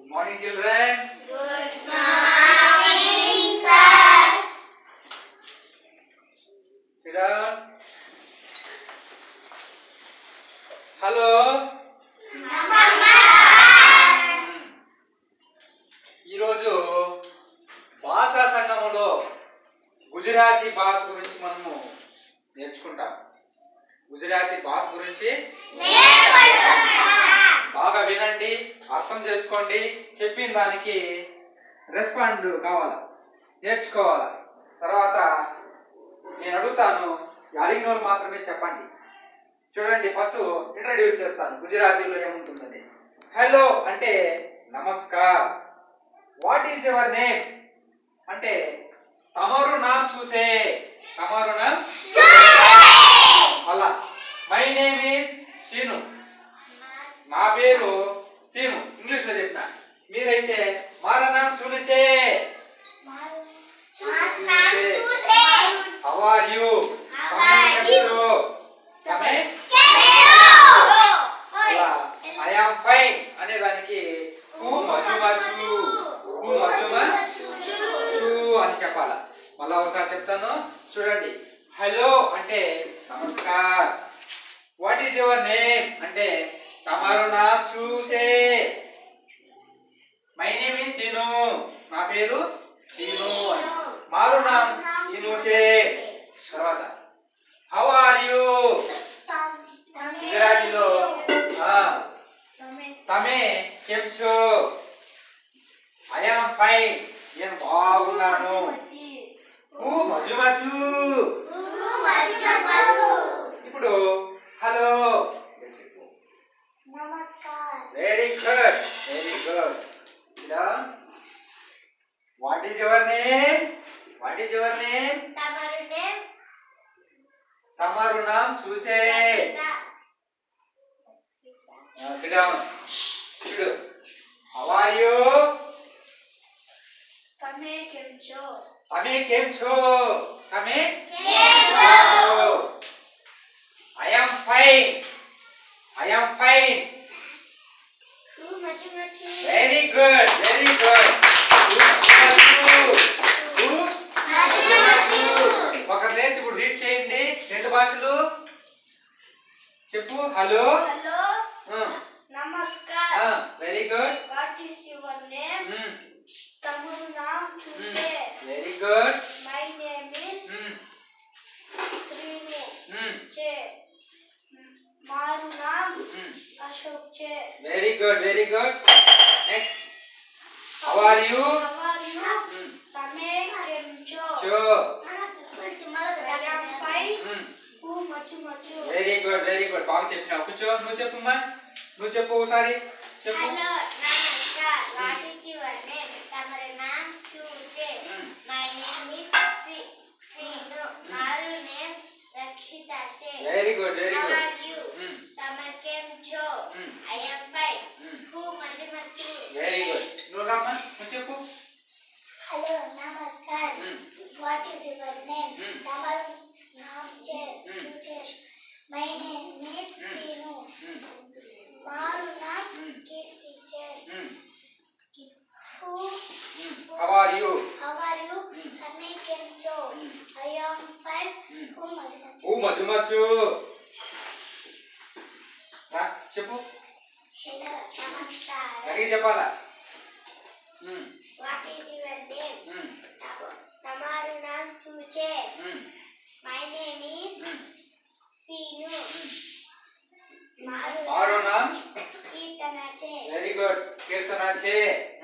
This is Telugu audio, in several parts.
Good morning, children. Good morning, sir. Sit down. Hello. మ్మ్. ఈరోజు భాషా సంగమంలో గుజరాతీ భాష గురించి మనము నేర్చుకుంటాం గుజరాతీ భాష గురించి బాగా వినండి అర్థం చేసుకోండి చెప్పిన దానికి రెస్పాండ్ కావాలా నేర్చుకోవాలా తర్వాత నేను అడుగుతాను ఈ అడిగిన వాళ్ళు మాత్రమే చెప్పండి చూడండి ఫస్ట్ ఇంట్రడ్యూస్ చేస్తాను గుజరాతీలో ఏముంటుందని హలో అంటే నమస్కార్ వాట్ ఈస్ యువర్ నేమ్ అంటే తమరు నామ్ చూసే తమరు నామ్ అలా మై నేమ్ ఈస్ సీను నా పేరు సీను ఇంగ్లీష్ లో చెప్పిన మీరైతే మారా నామ్ సునిసే హౌ ఆర్ యు తమే అలా ఐ యామ్ ఫైన్ అనే దానికి హూ మజు మజు హూ మజు మజు అని చెప్పాలా మళ్ళా ఒకసారి చెప్తాను చూడండి హలో అంటే నమస్కార్ వాట్ ఈస్ యువర్ నేమ్ అంటే తమరు నామ్ చూసే మై నేమ్ ఈస్ సీను నా పేరు సీను అని మారు నామ్ సీను చే తర్వాత హౌ ఆర్ యు గుజరాతీలో ఆ, తమే చెప్చు ఐ యామ్ ఫైన్ నేను బాగున్నాను హూ మజు మజు ఇప్పుడు hello very good very good what is your name what is your name తమరు నామ్ చూసే సిట్ డౌన్ చూడు హౌ ఆర్ యు તમે કેમ છો તમે કેમ છો તમે કેમ છો? I am fine. I am fine. હું મચું મચું Very good. Very good. ఒక లేచి ఇప్పుడు రీడ్ చేయండి రెండు భాషలు చెప్పు హలో హలో నమస్కార్ very good what is your name తమరు నామ్ చూసే very good my name is Srinu చే మారు నామ్ అశోక్ చే very good very good next how are you how are you తమే કેમ છો చో I am fine. హూ మచు మచు వెరీ గుడ్ వెరీ గుడ్ బాగా చెప్పినావు కూర్చో నువ్వు చెప్పమ్మా నువ్వు చెప్పు ఒకసారి చెప్పు హలో నమస్కార్ వాట్ ఈస్ యువర్ నేమ్ తమరు నామ్ చూచే Hmm. My name is Srinu మారు నేమ్ రక్షిత చే very good very how good are you తమ కేమ్ చో ఐ యామ్ ఫైన్ హూ మచు మచు వెరీ గుడ్ నువ్వు రామ్మా నువ్వు చెప్పు హలో నమస్కార్ Hmm. What is your name Hmm. తమరు నామ్ చే Hmm. చూచే my name is Hmm. Srinu Hmm. మారు నామ్ Hmm. కీర్తి చే Hmm. హూ Hmm. How are you? How are you? Hmm. Tame kem cho? Hmm. I am fine. Hmm. Who must have? ఓ మచ్చు మచ్చు రా చెప్పు Hello, Namaskar. గట్టిగా చెప్పాలా Hmm. What is your name? Hmm. Tamo- Tamaru naam Chuche. Hmm. My name is Hmm. Sinu. Hmm. Maru మారు నామ్ Kirtana Che. Very good Keerthana చే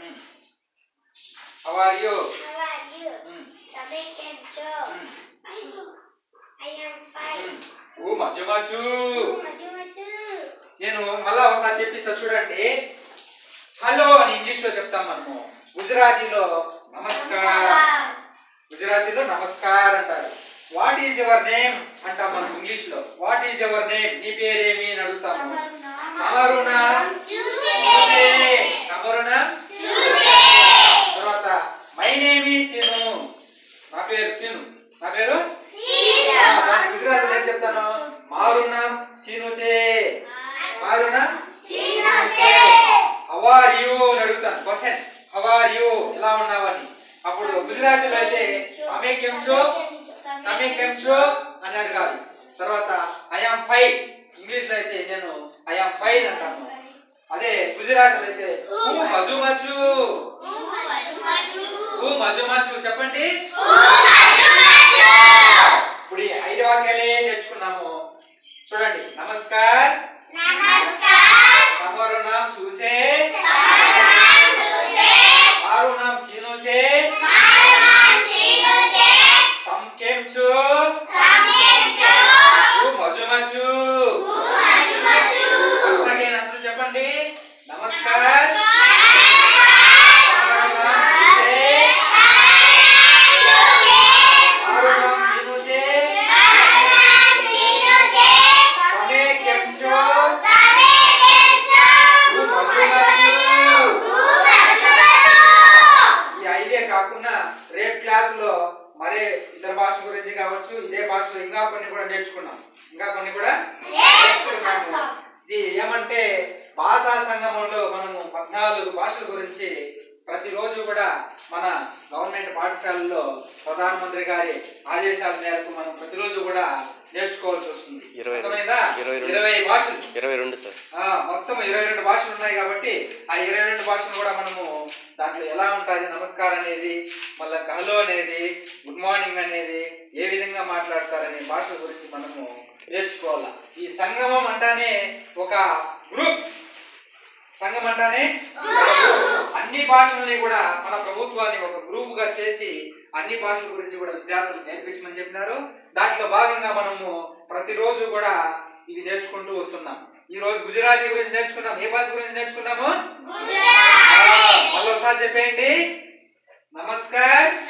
how are you How are you? Tame kem cho? I I am fine. ఓ మచ్చు మచ్చు Who maju maju? నేను మళ్ళా ఒకసారి చెప్పిస్తా చూడండి హలో అని ఇంగ్లీష్ లో చెప్తాం మనము గుజరాతీలో నమస్కార్ గుజరాతీలో నమస్కార్ అంటారు వాట్ ఈజ్ యువర్ నేమ్ అంటాం మనం ఇంగ్లీష్ లో వాట్ ఈజ్ యువర్ నేమ్ నీ పేరేమి అని అడుగుతాము Tamaru naam తమరు నామ్ Chuche. తమరు నామ్ తర్వాత మై నేమ్ ఈ సీను నా పేరు సీను నా పేరు ఆ, దాన్ని గుజరాతీలో ఏం చెప్తాను మారు నామ్ సీను చే మారు నామ్ హౌ ఆర్ యు అని అడుగుతాను first question how are you ఎలా ఉన్నావని అప్పుడు గుజరాతీలో అయితే అమే కెంచో తమే కెంచో అని అడగాలి తర్వాత ఐఆమ్ ఫైన్ ఇంగ్లీష్ లో అయితే నేను ఐఆమ్ ఫైన్ అంటాను అదే గుజరాతీలో అయితే హూ మజు మచు హూ మజు మచు చెప్పండి ఇప్పుడు ఈ ఐదు వాక్యాలే నేర్చుకున్నాము చూడండి నమస్కార్ તમારું નામ શું છે મારું નામ સીનુ છે તમ કેમ છો હું મજામાં છું ఒకసారి అందరూ చెప్పండి నమస్కార్ તમારું નામ શું છે મારું નામ સીનુ છે તમે કેમ છો હું મજામાં છું ఈ ఐదే కాకుండా రేపు క్లాస్ లో మరే ఇతర భాష గురించి కావచ్చు ఇదే భాషలో ఇంకా కొన్ని కూడా నేర్చుకున్నాం ఇంకా కొన్ని కూడా నేర్చుకున్నాము ఇది ఏమంటే భాషా సంగమంలో మనము పద్నాలుగు భాషల గురించి ప్రతిరోజు కూడా మన గవర్నమెంట్ పాఠశాలలో ప్రధానమంత్రి గారి ఆదేశాల మేరకు మనం ప్రతిరోజు కూడా నేర్చుకోవాల్సి వస్తుంది ఇరవై రెండు. అర్థమైందా ఇరవై రెండు. ఇరవై భాషలు ఇరవై రెండు సార్ ఆ, మొత్తం ఇరవై రెండు భాషలు ఉన్నాయి కాబట్టి ఆ ఇరవై రెండు భాషలు కూడా మనము దాంట్లో ఎలా ఉంటుంది నమస్కారం అనేది మళ్ళీ హలో అనేది గుడ్ మార్నింగ్ అనేది ఏ విధంగా మాట్లాడతారనే భాషల గురించి మనము నేర్చుకోవాలి ఈ సంగమం అంటానే ఒక గ్రూప్ సంఘం అంటానే ఒక group. అన్ని భాషల్ని కూడా మన ప్రభుత్వాన్ని ఒక గ్రూప్ గా చేసి అన్ని భాషల గురించి కూడా విద్యార్థులకు నేర్పించమని చెప్పినారు దాంట్లో భాగంగా మనము ప్రతిరోజు కూడా ఇవి నేర్చుకుంటూ వస్తున్నాం ఈ రోజు గుజరాతీ గురించి నేర్చుకున్నాం ఏ భాష గురించి నేర్చుకున్నాము ఆ, మళ్ళీ ఒకసారి చెప్పేయండి నమస్కార్